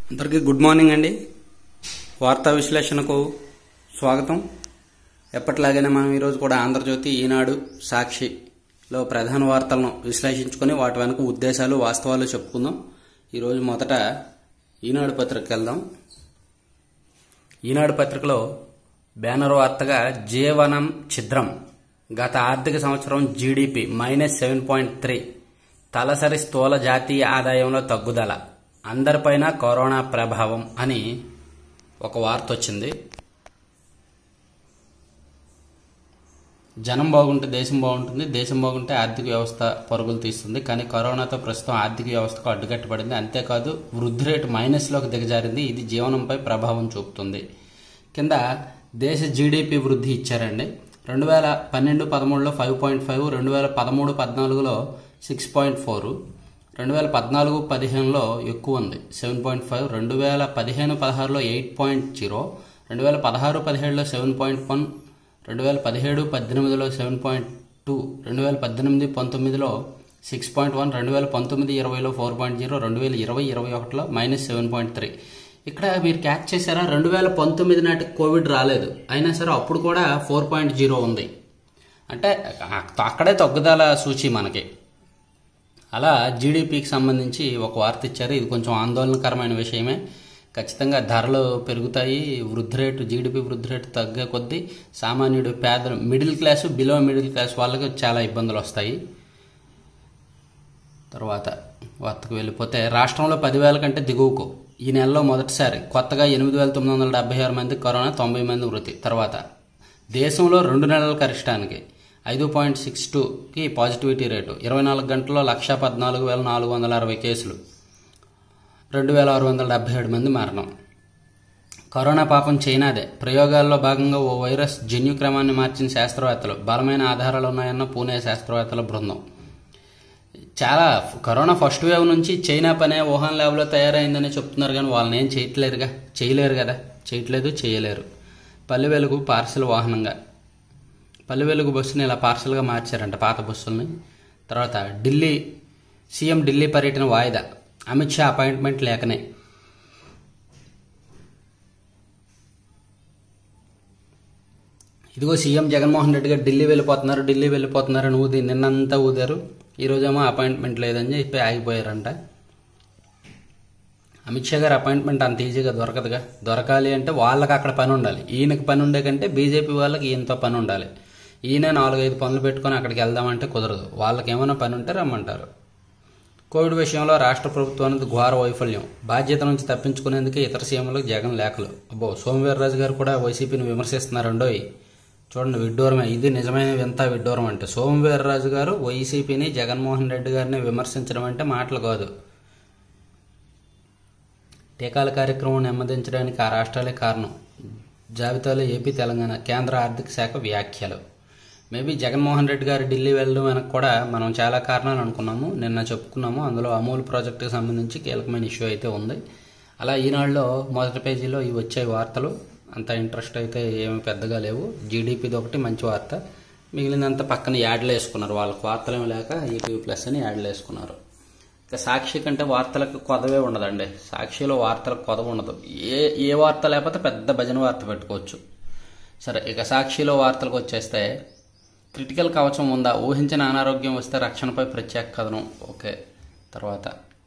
అందరికీ good morning అండి వార్తా విశ్లేషణకు స్వాగతం ఎప్పటిలాగానే మనం ఈరోజు కూడా ఆంధ్రజ్యోతి ఈనాడు సాక్షిలో ప్రధాన వార్తలను విశ్లేషించుకొని వాటి వెనుక ఉద్దేశాలు వాస్తవాలు చెప్పుకుందాం ఈరోజు మొదట ఈనాడు పత్రికకి వెళ్దాం ఈనాడు పత్రికలో బ్యానర్ వార్తగా జీవనం ఛిద్రం గత ఆర్థిక సంవత్సరం GDP minus seven point three తలసరి స్థూల జాతీయ ఆదాయంలో తగ్గుదల అందరిపైన కరోనా ప్రభావం అని ఒక వార్త వచ్చింది జనం బాగుంటే దేశం బాగుంటుంది దేశం బాగుంటే ఆర్థిక వ్యవస్థ పరుగులు తీస్తుంది కానీ కరోనాతో ప్రస్తుతం ఆర్థిక వ్యవస్థకు అడ్డుకట్టబడింది అంతేకాదు వృద్ధి రేటు మైనస్లోకి దిగజారింది ఇది జీవనంపై ప్రభావం చూపుతుంది కింద దేశ జీడిపి వృద్ధి ఇచ్చారండి రెండు వేల పన్నెండు పదమూడులో ఫైవ్ పాయింట్ ఫైవ్ రెండు వేల పదమూడు పద్నాలుగులో సిక్స్ పాయింట్ ఫోర్ రెండు వేల పద్నాలుగు పదిహేనులో ఎక్కువ ఉంది సెవెన్ పాయింట్ ఫైవ్ రెండు వేల పదిహేను పదహారులో ఎయిట్ పాయింట్ జీరో రెండు వేల పదహారు పదిహేడులో సెవెన్ పాయింట్ వన్ రెండు వేల పదిహేడు పద్దెనిమిదిలో సెవెన్ పాయింట్ టూ రెండు వేల పద్దెనిమిది పంతొమ్మిదిలో సిక్స్ పాయింట్ వన్ రెండు వేల పంతొమ్మిది ఇరవైలో ఫోర్ పాయింట్ జీరో రెండు వేల ఇరవై ఇరవై ఒకటిలో మైనస్ సెవెన్ పాయింట్ త్రీ ఇక్కడ మీరు క్యాచ్ చేశారా రెండు వేల పంతొమ్మిది నాటి కోవిడ్ రాలేదు అయినా సరే అప్పుడు కూడా ఫోర్ పాయింట్ జీరో ఉంది అంటే అక్కడే తగ్గుదల సూచి మనకి అలా జీడిపికి సంబంధించి ఒక వార్త ఇచ్చారు ఇది కొంచెం ఆందోళనకరమైన విషయమే ఖచ్చితంగా ధరలు పెరుగుతాయి వృద్ధి రేటు జీడిపి వృద్ధి రేటు తగ్గే కొద్దీ సామాన్యుడు పేద middle class below middle class వాళ్ళకి చాలా ఇబ్బందులు వస్తాయి తర్వాత వార్తకు వెళ్ళిపోతే రాష్ట్రంలో పదివేల కంటే దిగువకు ఈ నెలలో మొదటిసారి కొత్తగా ఎనిమిది వేల తొమ్మిది వందల డెబ్బై ఆరు మంది కరోనా తొంభై మంది మృతి తర్వాత దేశంలో రెండు నెలల కరిష్టానికి ఐదు పాయింట్ సిక్స్ టూకి పాజిటివిటీ రేటు ఇరవై నాలుగు గంటల్లో లక్ష పద్నాలుగు వేల నాలుగు వందల అరవై కేసులు రెండు వేల ఆరు వందల డెబ్బై ఏడు మంది మరణం కరోనా పాపం చైనాదే ప్రయోగాల్లో భాగంగా ఓ వైరస్ జన్యు క్రమాన్ని మార్చిన శాస్త్రవేత్తలు బలమైన ఆధారాలు ఉన్నాయన్న పూణే శాస్త్రవేత్తల బృందం చాలా కరోనా ఫస్ట్ వేవ్ నుంచి చైనా పనే వుహాన్ ల్యాబ్లో తయారైందని చెప్తున్నారు కానీ వాళ్ళని ఏం చేయట్లేరుగా చేయలేరు కదా చేయట్లేదు చేయలేరు పల్లె వెలుగు పార్సల్ వాహనంగా పల్లె వెలుగు బస్సుని ఇలా పార్సల్గా మార్చారంట పాత బస్సుల్ని తర్వాత ఢిల్లీ సీఎం ఢిల్లీ పర్యటన వాయిదా అమిత్ షా అపాయింట్మెంట్ లేకనే ఇదిగో సీఎం జగన్మోహన్ రెడ్డి గారు ఢిల్లీ వెళ్ళిపోతున్నారు ఢిల్లీ వెళ్ళిపోతున్నారు అని ఊది నిన్నంతా ఊదారు ఈరోజేమో అపాయింట్మెంట్ లేదని చెప్పి ఆగిపోయారంట అమిత్ షా గారు అపాయింట్మెంట్ అంత ఈజీగా దొరకదుగా దొరకాలి అంటే వాళ్ళకి అక్కడ పని ఉండాలి ఈయనకి పని ఉండే కంటే బీజేపీ వాళ్ళకి ఈయనతో పని ఉండాలి ఈయన నాలుగైదు పనులు పెట్టుకొని అక్కడికి వెళ్దామంటే కుదరదు వాళ్ళకి ఏమైనా పని ఉంటే రమ్మంటారు కోవిడ్ విషయంలో రాష్ట్ర ప్రభుత్వానికి ఘోర వైఫల్యం బాధ్యత నుంచి తప్పించుకునేందుకే ఇతర సీఎంలకు జగన్ లేఖలు అబ్బో సోమవీర్రాజు గారు కూడా వైసీపీని విమర్శిస్తున్నారండోయ్ చూడండి విడ్డూరమే ఇది నిజమైన వింత విడ్డూరం అంటే సోమవీర్రాజు గారు వైసీపీని జగన్మోహన్ రెడ్డి గారిని విమర్శించడం అంటే మాటలు కాదు టీకాల కార్యక్రమం నెమ్మదించడానికి ఆ రాష్ట్రాలే కారణం జాబితాలో ఏపీ తెలంగాణ కేంద్ర ఆర్థిక శాఖ వ్యాఖ్యలు మేబీ జగన్మోహన్ రెడ్డి గారు ఢిల్లీ వెళ్ళడం వెనక కూడా మనం చాలా కారణాలు అనుకున్నాము నిన్న చెప్పుకున్నాము అందులో అమూల్ ప్రాజెక్టుకి సంబంధించి కీలకమైన ఇష్యూ అయితే ఉంది అలా ఈనాడులో మొదటి పేజీలో ఇవి వచ్చే వార్తలు అంత ఇంట్రెస్ట్ అయితే ఏమి పెద్దగా లేవు జీడిపిది ఒకటి మంచి వార్త మిగిలినంత పక్కన యాడ్లు వేసుకున్నారు వాళ్ళకి వార్తలు ఏమి లేక ఈటీవీ ప్లస్ అని యాడ్లు వేసుకున్నారు ఇక సాక్షి కంటే వార్తలకు కొదవే ఉండదండి సాక్షిలో వార్తలకు కొదవ ఉండదు ఏ ఏ వార్త లేకపోతే పెద్ద భజన వార్త పెట్టుకోవచ్చు సరే ఇక సాక్షిలో వార్తలకు వచ్చేస్తే క్రిటికల్ కవచం ఉందా ఊహించిన అనారోగ్యం వస్తే రక్షణపై ప్రత్యేక కథనం ఓకే తర్వాత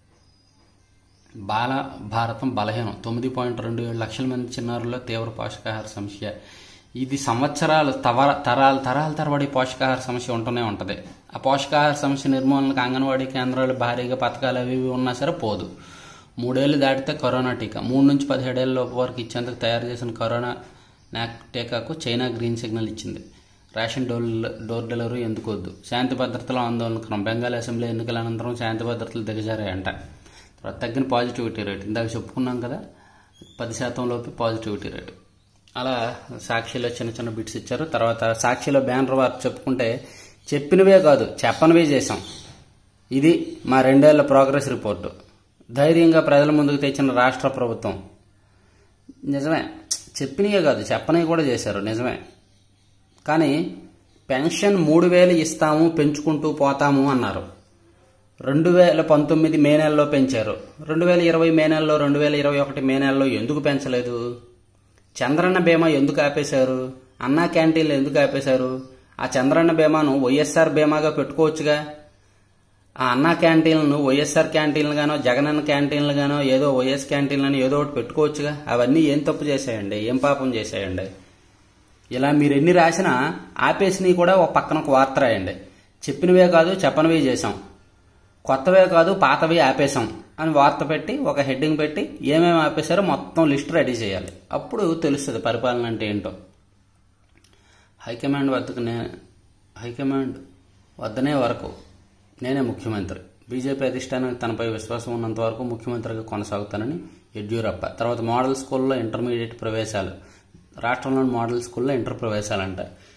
బాల భారతం బలహీనం తొమ్మిది పాయింట్ రెండు ఏడు లక్షల మంది చిన్నారుల్లో తీవ్ర పోషకాహార సమస్య ఇది సంవత్సరాలు తవర తరాలు తరాల తరబడి పోషకాహార సమస్య ఉంటూనే ఉంటుంది ఆ పోషకాహార సమస్య నిర్మూలనకు అంగన్వాడీ కేంద్రాలు భారీగా పథకాలు అవి ఇవి ఉన్నా సరే పోదు మూడేళ్లు దాటితే కరోనా టీకా మూడు నుంచి పదిహేడేళ్ళ లోపు వరకు ఇచ్చేందుకు తయారు చేసిన కరోనా నాక్ టీకాకు చైనా గ్రీన్ సిగ్నల్ ఇచ్చింది రేషన్ డోర్ డోర్ డెలివరీ ఎందుకు వద్దు శాంతి భద్రతలో ఆందోళనకరం బెంగాల్ అసెంబ్లీ ఎన్నికల అనంతరం శాంతి భద్రతలు దిగజారాయంట తర్వాత తగ్గిన పాజిటివిటీ రేట్ ఇందాక చెప్పుకున్నాం కదా పది శాతం లోపు పాజిటివిటీ రేటు అలా సాక్షిలో చిన్న చిన్న బిట్స్ ఇచ్చారు తర్వాత సాక్షిలో బ్యానర్ వార్త చెప్పుకుంటే చెప్పినవే కాదు చెప్పనివే చేశాం ఇది మా రెండేళ్ల ప్రోగ్రెస్ రిపోర్టు ధైర్యంగా ప్రజల ముందుకు తెచ్చిన రాష్ట్ర ప్రభుత్వం నిజమే చెప్పినవే కాదు చెప్పనివి కూడా చేశారు నిజమే కానీ పెన్షన్ మూడు వేలు ఇస్తాము పెంచుకుంటూ పోతాము అన్నారు రెండు వేల పంతొమ్మిది మే నెలలో పెంచారు రెండు వేల ఇరవై మే నెలలో రెండు వేల ఇరవై ఒకటి మే నెలలో ఎందుకు పెంచలేదు చంద్రన్న బీమా ఎందుకు ఆపేశారు అన్నా క్యాంటీన్లు ఎందుకు ఆపేశారు ఆ చంద్రన్న బీమాను వైఎస్ఆర్ బీమాగా పెట్టుకోవచ్చుగా ఆ అన్నా క్యాంటీన్లను వైఎస్ఆర్ క్యాంటీన్లు గానో జగనన్న క్యాంటీన్లు గానో ఏదో వైఎస్ క్యాంటీన్లు అని ఏదో ఒకటి పెట్టుకోవచ్చుగా అవన్నీ ఏం తప్పు చేశాయండి ఏం పాపం చేశాయండి ఇలా మీరు ఎన్ని రాసినా ఆపేసినవి కూడా ఒక పక్కన ఒక వార్త రాయండి చెప్పినవే కాదు చెప్పనివే చేసాం కొత్తవే కాదు పాతవి ఆపేసాం అని వార్త పెట్టి ఒక హెడ్డింగ్ పెట్టి ఏమేమి ఆపేశారో మొత్తం లిస్ట్ రెడీ చేయాలి అప్పుడు తెలుస్తుంది పరిపాలన అంటే ఏంటో హైకమాండ్ వద్దకు నే హైకమాండ్ వద్దనే వరకు నేనే ముఖ్యమంత్రి బీజేపీ అధిష్టానానికి తనపై విశ్వాసం ఉన్నంత వరకు ముఖ్యమంత్రిగా కొనసాగుతానని యడ్యూరప్ప తర్వాత మోడల్ స్కూల్లో ఇంటర్మీడియట్ ప్రవేశాలు రాష్ట్రంలోని మోడల్ స్కూల్లో ఇంటర్ ప్రవేశాలంట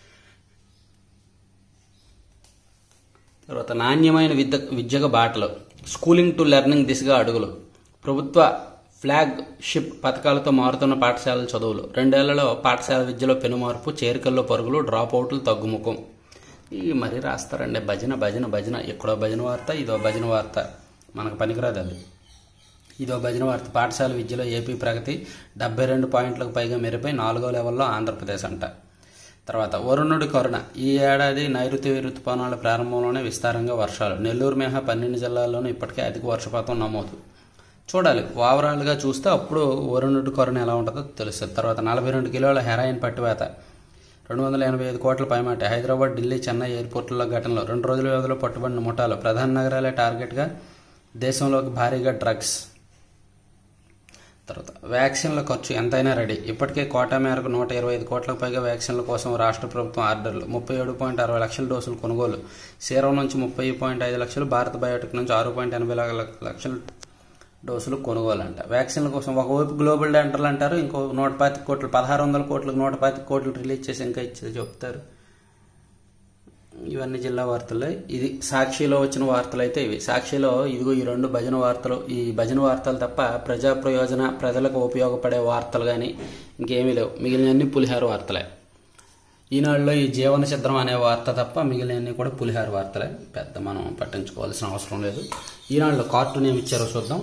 తర్వాత నాణ్యమైన విద్య విద్యకు బాటలు స్కూలింగ్ టు లెర్నింగ్ దిశగా అడుగులు ప్రభుత్వ ఫ్లాగ్ షిప్ పథకాలతో మారుతున్న పాఠశాలల చదువులు రెండేళ్లలో పాఠశాల విద్యలో పెనుమార్పు చేరికల్లో పరుగులు డ్రాప్ అవుట్లు తగ్గుముఖం ఇవి మరీ రాస్తారండి భజన భజన భజన ఎక్కడో భజన వార్త ఇదో భజన వార్త మనకు పనికిరాదు అది ఇదో భజన వార్త పాఠశాల విద్యలో ఏపీ ప్రగతి డెబ్బై రెండు పాయింట్లకు పైగా మెరుపై నాలుగో లెవెల్లో ఆంధ్రప్రదేశ్ అంట తర్వాత వరుణుడి కరుణ ఈ ఏడాది నైరుతి ఋతుపవనాల ప్రారంభంలోనే విస్తారంగా వర్షాలు నెల్లూరు మినహా పన్నెండు జిల్లాల్లోనూ ఇప్పటికే అధిక వర్షపాతం నమోదు చూడాలి ఓవరాల్గా చూస్తే అప్పుడు వరుణుడి కరుణ ఎలా ఉంటుందో తెలుస్తుంది తర్వాత నలభై రెండు కిలోల హెరాయిన్ పట్టివేత రెండు వందల ఎనభై ఐదు కోట్ల పైమాట హైదరాబాద్ ఢిల్లీ చెన్నై ఎయిర్పోర్టుల ఘటనలో రెండు రోజుల వ్యవధిలో పట్టుబడిన ముఠాలు ప్రధాన నగరాలే టార్గెట్గా దేశంలోకి భారీగా డ్రగ్స్ తర్వాత వ్యాక్సిన్ల ఖర్చు ఎంతైనా రెడీ ఇప్పటికే కోటా మేరకు నూట ఇరవై ఐదు కోట్లకు పైగా వ్యాక్సిన్ల కోసం రాష్ట్ర ప్రభుత్వం ఆర్డర్లు ముప్పై ఏడు పాయింట్ అరవై లక్షల డోసులు కొనుగోలు సీరం నుంచి ముప్పై పాయింట్ ఐదు లక్షలు భారత్ బయోటెక్ నుంచి ఆరు పాయింట్ ఎనభై లక్షల డోసులు కొనుగోలు అంట వ్యాక్సిన్ల కోసం ఒకవైపు గ్లోబల్ డెంటర్లు అంటారు ఇంకో నూట పాతి కోట్లు పదహారు వందల కోట్లకు నూట పాతి కోట్లు రిలీజ్ చేసి ఇంకా ఇచ్చేది చెప్తారు ఇవన్నీ జిల్లా వార్తలు ఇది సాక్షిలో వచ్చిన వార్తలు అయితే ఇవి సాక్షిలో ఇదిగో ఈ రెండు భజన వార్తలు ఈ భజన వార్తలు తప్ప ప్రజా ప్రయోజన ప్రజలకు ఉపయోగపడే వార్తలు కానీ ఇంకేమీ లేవు మిగిలినన్ని పులిహార వార్తలే ఈనాడులో ఈ జీవన చిత్రం అనే వార్త తప్ప మిగిలినన్ని కూడా పులిహార వార్తలే పెద్ద మనం పట్టించుకోవాల్సిన అవసరం లేదు ఈనాడులో కార్టూన్ ఏమి ఇచ్చారో చూద్దాం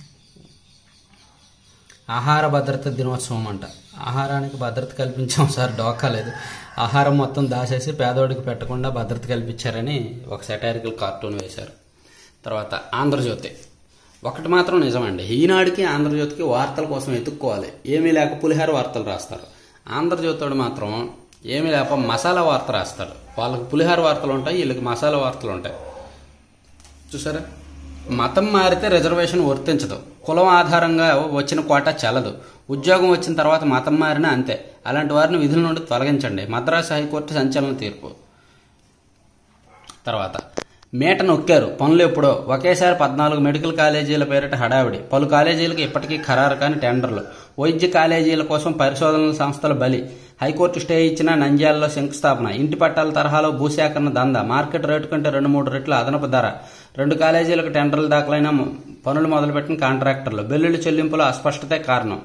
ఆహార భద్రత దినోత్సవం అంట ఆహారానికి భద్రత కల్పించాం సార్ డోకా లేదు ఆహారం మొత్తం దాచేసి పేదోడికి పెట్టకుండా భద్రత కల్పించారని ఒక సెటారికల్ కార్టూన్ వేశారు తర్వాత ఆంధ్రజ్యోతి ఒకటి మాత్రం నిజమండి ఈనాడుకి ఆంధ్రజ్యోతికి వార్తల కోసం ఎత్తుక్కోవాలి ఏమీ లేక పులిహార వార్తలు రాస్తారు ఆంధ్రజ్యోతిడు మాత్రం ఏమీ లేక మసాలా వార్త రాస్తారు వాళ్ళకి పులిహార వార్తలు ఉంటాయి వీళ్ళకి మసాలా వార్తలు ఉంటాయి చూసారా మతం మారితే రిజర్వేషన్ వర్తించదు కులం ఆధారంగా వచ్చిన కోట చెల్లదు ఉద్యోగం వచ్చిన తర్వాత మతం మారినా అంతే అలాంటి వారిని విధుల నుండి తొలగించండి మద్రాసు హైకోర్టు సంచలన తీర్పు తర్వాత మేట నొక్కారు పనులు ఎప్పుడో ఒకేసారి పద్నాలుగు మెడికల్ కాలేజీల పేరిట హడావిడి పలు కాలేజీలకు ఇప్పటికీ ఖరారు కాని టెండర్లు వైద్య కాలేజీల కోసం పరిశోధనల సంస్థల బలి హైకోర్టు స్టే ఇచ్చిన నంద్యాలలో శంకుస్థాపన ఇంటి పట్టాల తరహాలో భూసేకరణ దంద మార్కెట్ రేటు కంటే రెండు మూడు రెట్ల అదనపు ధర రెండు కాలేజీలకు టెండర్లు దాఖలైన పనులు మొదలుపెట్టిన కాంట్రాక్టర్లు బిల్లుల చెల్లింపులో అస్పష్టతే కారణం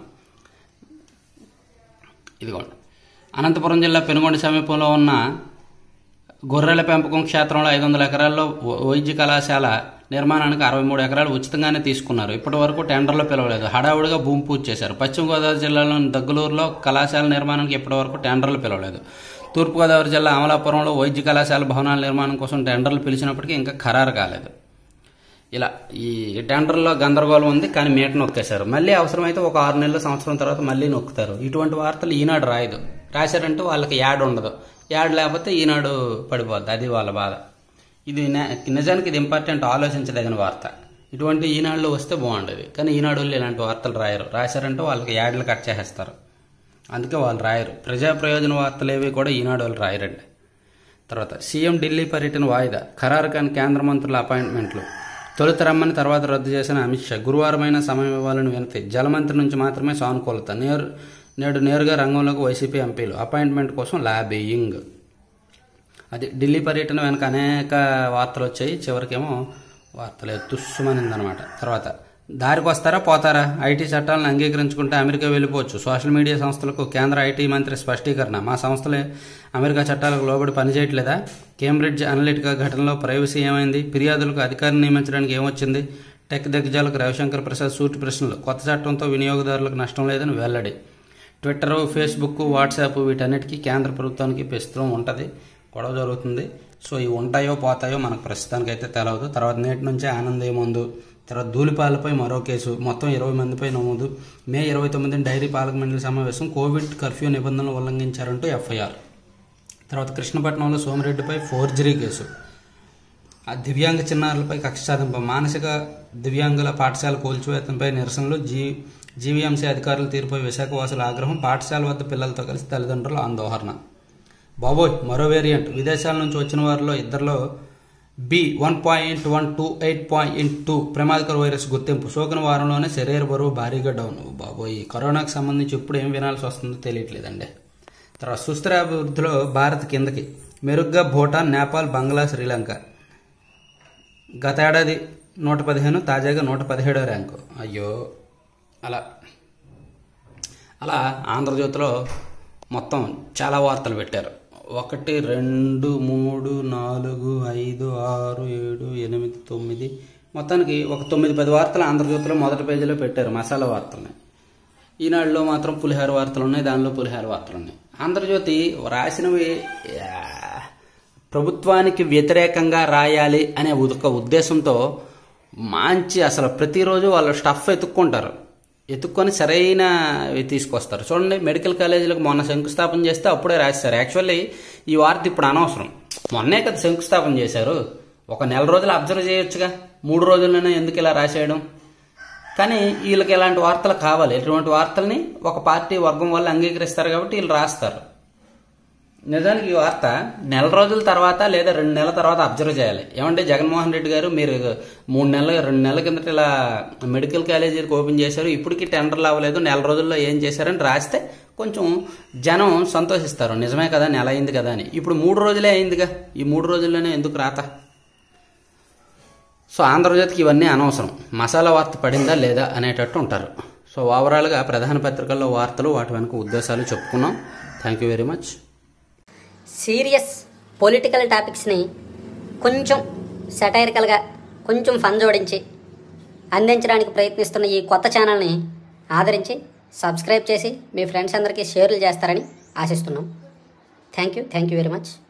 ఇదిగోండి అనంతపురం జిల్లా పెనుగొండ సమీపంలో ఉన్న గొర్రెల పెంపకం క్షేత్రంలో ఐదు వందల ఎకరాల్లో వైద్య కళాశాల నిర్మాణానికి అరవై మూడు ఎకరాలు ఉచితంగానే తీసుకున్నారు ఇప్పటి వరకు టెండర్లు పిలవలేదు హడావుడిగా భూమి పూజ చేశారు పశ్చిమ గోదావరి జిల్లాలోని దగ్గలూరులో కళాశాల నిర్మాణానికి ఇప్పటి వరకు టెండర్లు పిలవలేదు తూర్పుగోదావరి జిల్లా అమలాపురంలో వైద్య కళాశాల భవనాల నిర్మాణం కోసం టెండర్లు పిలిచినప్పటికీ ఇంకా ఖరారు కాలేదు ఇలా ఈ టెండర్లో గందరగోళం ఉంది కానీ మీట నొక్కేశారు మళ్ళీ అవసరమైతే ఒక ఆరు నెలల సంవత్సరం తర్వాత మళ్ళీ నొక్కుతారు ఇటువంటి వార్తలు ఈనాడు రాయదు రాశారంటే వాళ్ళకి యాడ్ ఉండదు యాడ్ లేకపోతే ఈనాడు పడిపోద్ది అది వాళ్ళ బాధ ఇది నిజానికి ఇది ఇంపార్టెంట్ ఆలోచించదగిన వార్త ఇటువంటి ఈనాడులో వస్తే బాగుండేది కానీ ఈనాడు ఇలాంటి వార్తలు రాయరు రాశారంటే వాళ్ళకి యాడ్లు కట్ చేసేస్తారు అందుకే వాళ్ళు రాయరు ప్రజా ప్రయోజన వార్తలు ఏవి కూడా ఈనాడు వాళ్ళు రాయరండి తర్వాత సీఎం ఢిల్లీ పర్యటన వాయిదా ఖరారు కాని కేంద్ర మంత్రుల అపాయింట్మెంట్లు తొలుత రమ్మని తర్వాత రద్దు చేసిన అమిత్ షా గురువారమైన సమయం ఇవ్వాలని వినతి జలమంత్రి నుంచి మాత్రమే సానుకూలత నేరు నేడు నేరుగా రంగంలోకి వైసీపీ ఎంపీలు అపాయింట్మెంట్ కోసం లాబియింగ్ అది ఢిల్లీ పర్యటన వెనక అనేక వార్తలు వచ్చాయి చివరికేమో వార్తలు తుస్సుమనిందనమాట తర్వాత దారికి వస్తారా పోతారా ఐటీ చట్టాలను అంగీకరించుకుంటే అమెరికా వెళ్ళిపోవచ్చు సోషల్ మీడియా సంస్థలకు కేంద్ర ఐటీ మంత్రి స్పష్టీకరణ మా సంస్థలే అమెరికా చట్టాలకు లోబడి పనిచేయట్లేదా కేంబ్రిడ్జ్ అనలిటికా ఘటనలో ప్రైవసీ ఏమైంది ఫిర్యాదులకు అధికారిని నియమించడానికి ఏమొచ్చింది టెక్ దిగ్గజాలకు రవిశంకర్ ప్రసాద్ సూటి ప్రశ్నలు కొత్త చట్టంతో వినియోగదారులకు నష్టం లేదని వెల్లడి ట్విట్టర్ ఫేస్బుక్ వాట్సాప్ వీటన్నిటికీ కేంద్ర ప్రభుత్వానికి ప్రస్తుతం ఉంటుంది గొడవ జరుగుతుంది సో ఇవి ఉంటాయో పోతాయో మనకు ప్రస్తుతానికి అయితే తెలవదు తర్వాత నేటి నుంచే ఆనందే ముందు తర్వాత ధూళిపాలపై మరో కేసు మొత్తం ఇరవై మందిపై నమోదు మే ఇరవై తొమ్మిదిన డైరీ పాలక మండలి సమావేశం కోవిడ్ కర్ఫ్యూ నిబంధనలు ఉల్లంఘించారంటూ ఎఫ్ఐఆర్ తర్వాత కృష్ణపట్నంలో సోమిరెడ్డిపై ఫోర్జరీ కేసు ఆ దివ్యాంగ చిన్నారులపై కక్ష సాధింపు మానసిక దివ్యాంగుల పాఠశాల కూల్చివేతంపై నిరసనలు జీ జీవీఎంసీ అధికారుల తీరుపై విశాఖవాసుల ఆగ్రహం పాఠశాల వద్ద పిల్లలతో కలిసి తల్లిదండ్రుల ఆందోళన బాబోయ్ మరో వేరియంట్ విదేశాల నుంచి వచ్చిన వారిలో ఇద్దరిలో B one point one two eight point two ప్రమాదకర వైరస్ గుర్తింపు సోకిన వారంలోనే శరీర బరువు భారీగా డౌన్ బాబోయ్ కరోనాకు సంబంధించి ఇప్పుడు ఏం వినాల్సి వస్తుందో తెలియట్లేదండి తర్వాత సుస్థిరాభివృద్ధిలో భారత్ కిందకి మెరుగ్గా భూటాన్ నేపాల్ బంగ్లా శ్రీలంక గత ఏడాది నూట పదిహేను తాజాగా నూట పదిహేడో ర్యాంకు అయ్యో అలా అలా ఆంధ్రజ్యోతిలో మొత్తం చాలా వార్తలు పెట్టారు ఒకటి రెండు మూడు నాలుగు ఐదు ఆరు ఏడు ఎనిమిది తొమ్మిది మొత్తానికి ఒక తొమ్మిది పది వార్తలు ఆంధ్రజ్యోతిలో మొదటి పేజీలో పెట్టారు మసాలా వార్తలని ఈనాడులో మాత్రం పులిహార వార్తలు ఉన్నాయి దానిలో పులిహార వార్తలు ఉన్నాయి ఆంధ్రజ్యోతి రాసినవి యా, ప్రభుత్వానికి వ్యతిరేకంగా రాయాలి అనే ఒక ఉద్దేశంతో మంచి అసలు ప్రతిరోజు వాళ్ళు స్టఫ్ ఎత్తుక్కుంటారు ఎత్తుక్కొని సరైన తీసుకొస్తారు చూడండి మెడికల్ కాలేజీలకు మొన్న శంకుస్థాపన చేస్తే అప్పుడే రాస్తారు యాక్చువల్లీ ఈ వార్త ఇప్పుడు అనవసరం మొన్నే కదా శంకుస్థాపన చేశారు ఒక నెల రోజులు అబ్జర్వ్ చేయొచ్చుగా మూడు రోజుల్లోనే ఎందుకు ఇలా రాసేయడం కానీ వీళ్ళకి ఇలాంటి వార్తలు కావాలి ఇటువంటి వార్తల్ని ఒక పార్టీ వర్గం వాళ్ళు అంగీకరిస్తారు కాబట్టి వీళ్ళు రాస్తారు నిజానికి ఈ వార్త నెల రోజుల తర్వాత లేదా రెండు నెలల తర్వాత అబ్జర్వ్ చేయాలి ఏమంటే జగన్మోహన్ రెడ్డి గారు మీరు మూడు నెలల రెండు నెలల కిందట ఇలా మెడికల్ కాలేజీకి ఓపెన్ చేశారు ఇప్పటికీ టెండర్లు అవ్వలేదు నెల రోజుల్లో ఏం చేశారని రాస్తే కొంచెం జనం సంతోషిస్తారు నిజమే కదా నెల అయింది కదా అని ఇప్పుడు మూడు రోజులే అయిందిగా ఈ మూడు రోజుల్లోనే ఎందుకు రాత సో ఆంధ్రజ్యోతికి ఇవన్నీ అనవసరం మసాలా వార్త పడిందా లేదా అనేటట్టు ఉంటారు సో ఓవరాల్గా ప్రధాన పత్రికల్లో వార్తలు వాటి వెనుక ఉద్దేశాలు చెప్పుకున్నాం thank you very much serious political టాపిక్స్ని కొంచెం సెటైరికల్గా కొంచెం ఫన్ జోడించి అందించడానికి ప్రయత్నిస్తున్న ఈ కొత్త ఛానల్ని ఆదరించి సబ్స్క్రైబ్ చేసి మీ ఫ్రెండ్స్ అందరికీ షేర్లు చేస్తారని ఆశిస్తున్నాం thank you thank you very much